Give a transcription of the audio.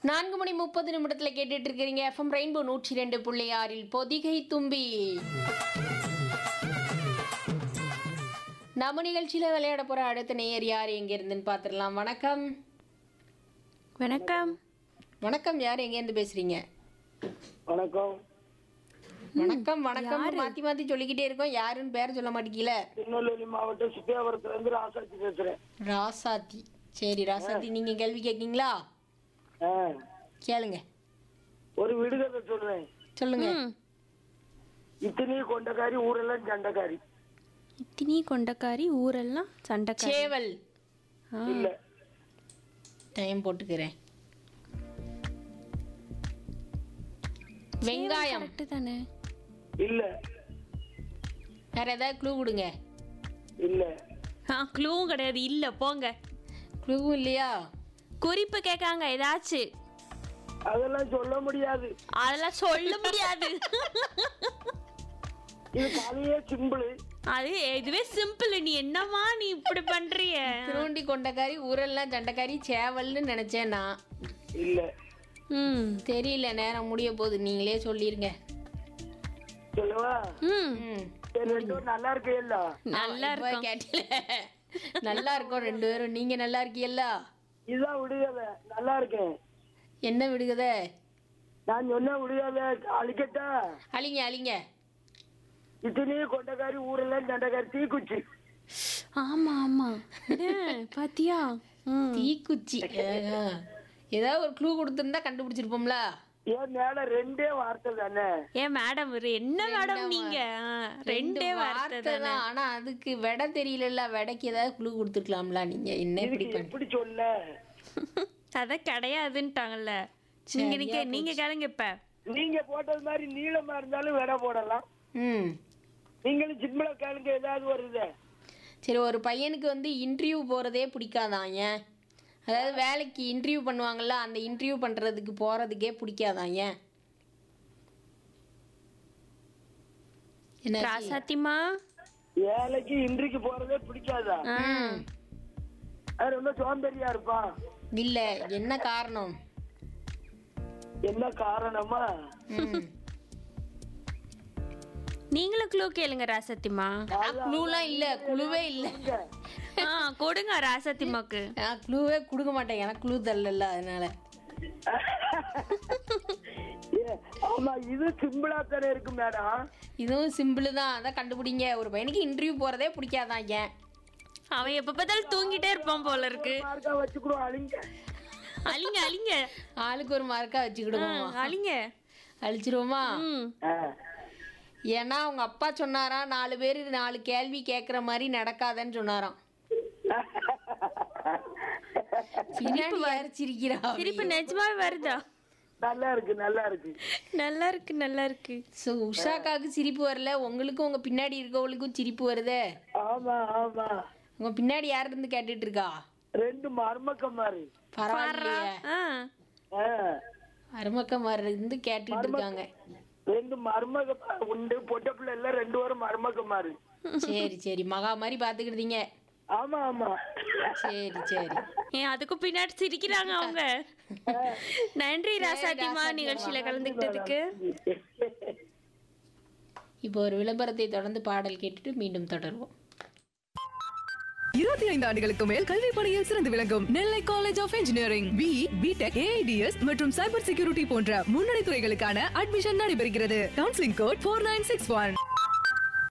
நான்கு மணி முப்பது நிமிடத்துல கேட்டுட்டு இருக்கிறீங்க எஃப்எம் ரெயின்போ நூற்றி ரெண்டு புள்ளி ஆறில் பொதிகை தும்பி நம்ம நிகழ்ச்சியில விளையாட போற அடுத்த நேயர் யார் எங்க இருந்துன்னு பாத்துடலாம் வணக்கம் வணக்கம் வணக்கம் யார் எங்க இருந்து பேசுறீங்க வணக்கம் வணக்கம் வணக்கம் மாத்தி மாத்தி சொல்லிக்கிட்டே இருக்கோம் யாருன்னு பேர் சொல்ல மாட்டேங்கல திருநெல்வேலி மாவட்டம் சுப்பியாபுரத்துல இருந்து ராசாச்சி பேசுறேன் ராசாத்தி சரி ராசாத்தி நீங்க கேள்வி கேட்கீங்களா ஆ, கேளுங்க ஒரு விடுகதை சொல்றேன் சொல்லுங்க ம். இத்தனி கொண்டக்காரி ஊரெல்லாம் சண்டைக்காரி இத்தினி கொண்டக்காரி ஊரெல்லாம் சண்டைக்காரி சேவல் ஆ. இல்ல டைம் போட்டுக்கிறேன் வெங்காயம் கரெக்ட் தானே இல்ல வேற ஏதாவது க்ளூ கொடுங்க இல்ல ஆ க்ளூவும் கிடையாது இல்ல போங்க க்ளூ இல்லையா குறிப்பு கேட்காங்க ஏதாச்சும் அதெல்லாம் சொல்ல முடியாது அதெல்லாம் சொல்ல முடியாது இது கதையே சிம்பிள் அது இதுவே சிம்பிள் நீ என்னம்மா நீ இப்படி பண்றிய திருவண்டி கொண்டக்காரி ஊரெல்லாம் சண்டைக்காரி சேவல்னு நினைச்சேன் நான் இல்ல ம் தெரியல நேரம் முடிய போகுது நீங்களே சொல்லிருங்க சொல்லவா ம் ம் சரி, ரெண்டு பேரும் நல்லா இருக்கே இல்ல நல்லா இப்ப இருக்கும் கேட்டீல நல்லா இருக்கோம் ரெண்டு பேரும் நீங்க நல்லா இருக்கீல்ல இதுதான் விடுகதை நல்லா இருக்கேன் என்ன விடுகத நான் சொன்ன விடுகதை அழிக்கட்டா அழிங்க அழிங்க இத்தனி கொண்டக்காரி ஊரெல்லாம் சண்டைக்காரி தீக்குச்சி ஆமா ஆமா என்ன, பாத்தியா ம் தீக்குச்சி ஆ. ஏதாவது ஒரு க்ளூ கொடுத்துருந்தா கண்டுபிடிச்சிருப்போம்ல ஏன் மேல ரெண்டே வார்த்தை தானே ஏன் மேடம் என்ன மேடம் நீங்க ஆ, ரெண்டே வார்த்தை வார்த்தை தானே தான் ஆனா அதுக்கு விடை தெரியல விடைக்கு ஏதாவது க்ளூ கொடுத்துருக்கலாம்ல நீங்க என்ன இப்படி இதுக்கு பண்ணி எப்படி சொல்ல அத கிடையாதுன்ட்டாங்கல்ல நீங்க நீங்க நீங்க கேளுங்க இப்ப நீங்க போட்டது மாதிரி நீளமா இருந்தாலும் விட போடலாம் ம் நீங்களும் சிம்பிளா கேளுங்க ஏதாவது வருது சரி ஒரு பையனுக்கு வந்து இன்டர்வியூ போகிறதே பிடிக்காதான் ஏன் அதாவது வேலைக்கு இன்டர்வியூ பண்ணுவாங்கல்ல அந்த இன்டர்வியூ பண்ணுறதுக்கு போகிறதுக்கே பிடிக்காதான் ஏன் என்ன ராசாத்திமா வேலைக்கு இன்றைக்கு போறதே பிடிக்காதா ஆ. அது ரொம்ப சோம்பேறியா இருப்பான் இல்லை என்ன காரணம் என்ன காரணமா ம் நீங்களும் க்ளூ கேளுங்க ராசத்திமா க்ளூலாம் இல்லை குழுவே இல்லை ஆ கொடுங்க ராசத்திமாக்கு நான் க்ளூவே கொடுக்க மாட்டேன் எனக்கு க்ளூ தரல அதனால ஏ, ஆமா இது சிம்பிளா தானே இருக்கு மேடம் இதுவும் சிம்பிள் தான் அதான் கண்டுபிடிங்க ஒரு பையனுக்கு இன்டர்வியூ போகிறதே பிடிக்காதான் ஏன் அவன் எப்ப பார்த்தாலும் தூங்கிட்டே இருப்பான் போல இருக்கு மார்க்கா வச்சுக்கிறோம் அழிங்க அழிங்க அழிங்க ஆளுக்கு ஒரு மார்க்கா ஆ, வச்சுக்கிடுவோமா அழிங்க அழிச்சிருவோமா ம் ஆ. ஏன்னா அவங்க அப்பா சொன்னாராம் நாலு பேர் நாலு கேள்வி கேட்குற மாதிரி நடக்காதன்னு சொன்னாராம் பின்னாடி யாரு சிரிக்கிறா சிரிப்பு நிஜமாவே வருதா நல்லா இருக்கு நல்லா இருக்கு நல்லா இருக்கு நல்லா இருக்கு ஸோ உஷாக்காவுக்கு சிரிப்பு வரல உங்களுக்கும் உங்க பின்னாடி இருக்கவங்களுக்கும் சிரிப்பு வருதே ஆமா ஆமா உங்க பின்னாடி யார் இருந்து கேட்டுட்டு இருக்கா ரெண்டு மருமக்கமாரு பரவாயில்லையே ஆ ஆ. அருமக்கமார் இருந்து கேட்டுட்டு இருக்காங்க ரெண்டு மருமக உண்டு பொட்ட பிள்ளை எல்லாம் ரெண்டு பேரும் மருமக்கமாரு சரி சரி மகா மாதிரி பாத்துக்கிட்டீங்க ஆமா ஆமா சரி சரி ஏன் அதுக்கும் பின்னாடி சிரிக்கிறாங்க அவங்க நன்றி ராசாத்திமா நிகழ்ச்சியில கலந்துக்கிட்டதுக்கு இப்போ ஒரு விளம்பரத்தை தொடர்ந்து பாடல் கேட்டுட்டு மீண்டும் தொடருவோம் இருபத்தி ஐந்து ஆண்டுகளுக்கு மேல் கல்வி பணியில் சிறந்து விளங்கும் Nellai college of engineering B B Tech AIDS மற்றும் சைபர் செக்யூரிட்டி போன்ற முன்னணி துறைகளுக்கான அட்மிஷன் நடைபெறுகிறது counselling code four nine six one